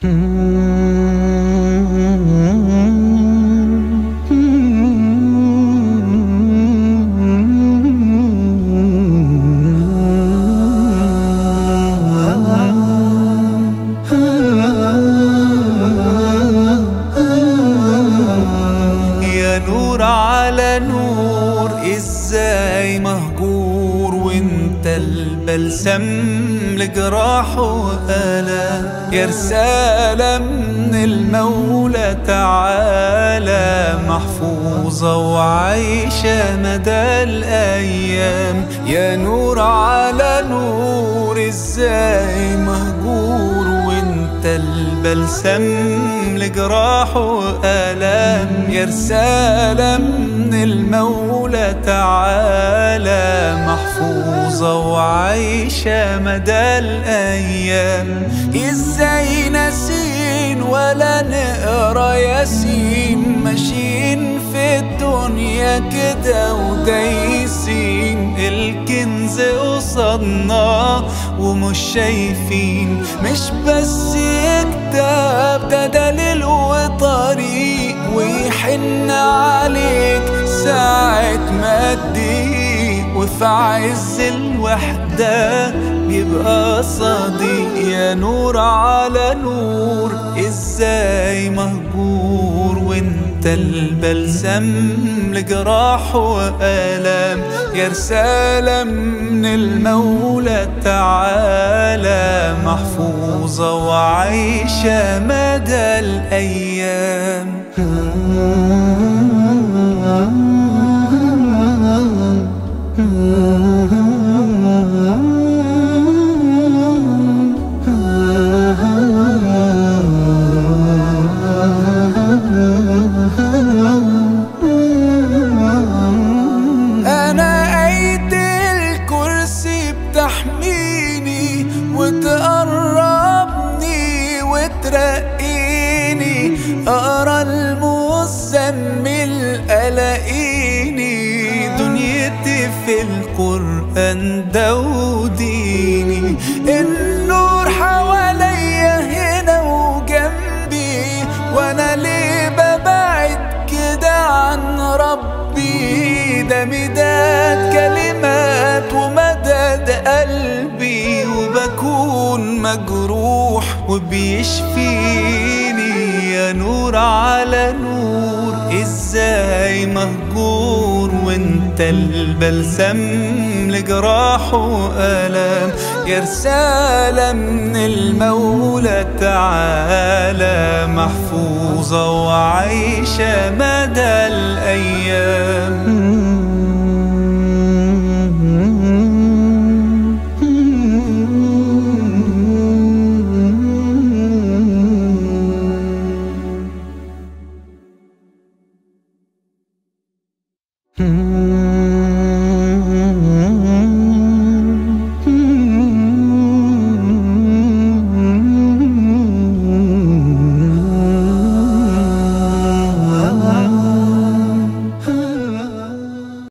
يا نور على نور ازاي مهجور وانت البلسم لجراح وآلام يا رسالة من المولى تعالى محفوظة وعايشة مدى الأيام يا نور على نور ازاي مهجور وانت البلسم لجراح وآلام يا رسالة من المولى تعالى محفوظة وعايشة مدى الأيام ازاي ناسين ولا نقرا ياسين ماشيين في الدنيا كده ودايسين الكنز قصادنا ومش شايفين مش بس كتاب ده دليل وطريق ويحن عليك ساعة ما تضيق وفي عز الوحدة بيبقى صديق يا نور على نور ازاي مهجور وانت البلسم لجراح وآلام يا رسالة من المولى تعالى محفوظة وعايشة مدى الأيام أنا أيد الكرسي بتحميني وتقربني وترقيني أقرا المزمل ألاقيني دنيتي في القرآن ده وديني النور حواليا هنا وجنبي وأنا ليه ببعد كده عن ربي ده مداد كلمات ومدد قلبي وبكون مجروح وبيشفيني يا نور على نور ازاي مهجور وانت البلسم لجراح وآلام يا رسالة من المولى تعالى محفوظة وعايشة مدى الأيام